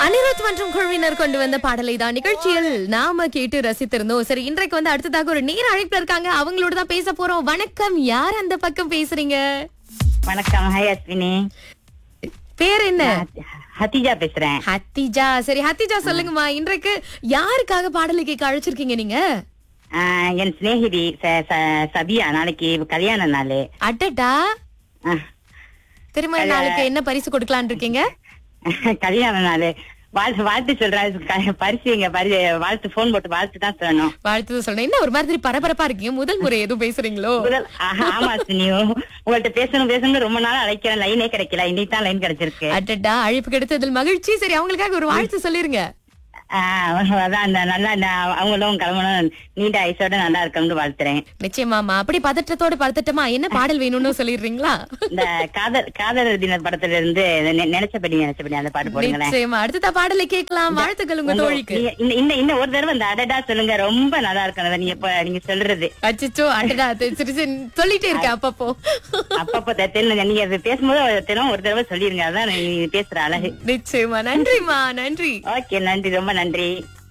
அனிருத் மற்றும் குழுவினர் கொண்டு வந்த பாடலை தான் நிகழ்ச்சியில் நாம கேட்டு ரசித்திருந்தோம் சரி இன்றைக்கு வந்து அடுத்ததாக ஒரு நேர அழைப்புல இருக்காங்க அவங்களோட தான் பேச போறோம் வணக்கம் யார் அந்த பக்கம் பேசுறீங்க வணக்கம் ஹாய் அஸ்வினி பேர் என்ன ஹத்திஜா பேசுறேன் ஹத்திஜா சரி ஹத்திஜா சொல்லுங்கம்மா இன்றைக்கு யாருக்காக பாடலை கேட்க அழைச்சிருக்கீங்க நீங்க ஆஹ் என் சிநேகிதி ச- ச- சபியா நாளைக்கு கல்யாண நாள் அடடா ஆஹ் திருமண நாளுக்கு என்ன பரிசு கொடுக்கலாம்னு இருக்கீங்க கல்யாண நாள் வாழ்த்து வாழ்த்து சொல்றேன் பரிசு எங்க பரி வாழ்த்து போன் போட்டு வாழ்த்து தான் சொல்லணும் வாழ்த்து சொல்றேன் என்ன ஒரு மாதிரி பரபரப்பா இருக்கீங்க முதல் முறை எதுவும் பேசுறீங்களோ முதல் ஆஹா, ஆமா அஸ்வினி உங்கள்ட்ட பேசணும் பேசணும் ரொம்ப நாள் அழைக்கிறேன் லைனே கிடைக்கல இன்னைக்கு தான் லைன் கிடைச்சிருக்கு அடடா அழைப்பு கிடைத்ததில் மகிழ்ச்சி சரி அவங்களுக்காக ஒரு வாழ்த்து சொல்லிருங்க ஆஹ் அதான் அந்த நல்லா இந்த அவங்களும் கிளம்பணும் நீண்ட ஐசோட நல்லா இருக்கணும்னு வாழ்த்துறேன் நிச்சயமாமா அப்படி பதற்றத்தோட பதட்டமா என்ன பாடல் வேணும்னு சொல்லிடுறீங்களா இந்த காதல் காதலர் தின படத்துல இருந்து நெ- நினைச்சபடி நினைச்சபடி அந்த பாட்டு போடுங்களேன் நிச்சயமா அடுத்த பாடலை கேட்கலாம் வாழ்த்துக்கள் உங்க உங்க- தோழிக்கு நீங்க இன்ன- இன்ன இன்னும் ஒரு தடவை இந்த அடடா சொல்லுங்க ரொம்ப நல்லா இருக்கும் அதை நீங்க இப்ப நீங்க சொல்றது அச்சோ அடடா அது சரி சரி சொல்லிட்டே இருக்கேன் அப்பப்போ அப்பப்ப தெ- தெரியல நீங்க அது பேசும்போது தினம் ஒரு தடவை சொல்லிருங்க அதான் நீங்க பேசுற அழகு நிச்சயமா நன்றிமா நன்றி ஓகே நன்றி ரொம்ப நன்றி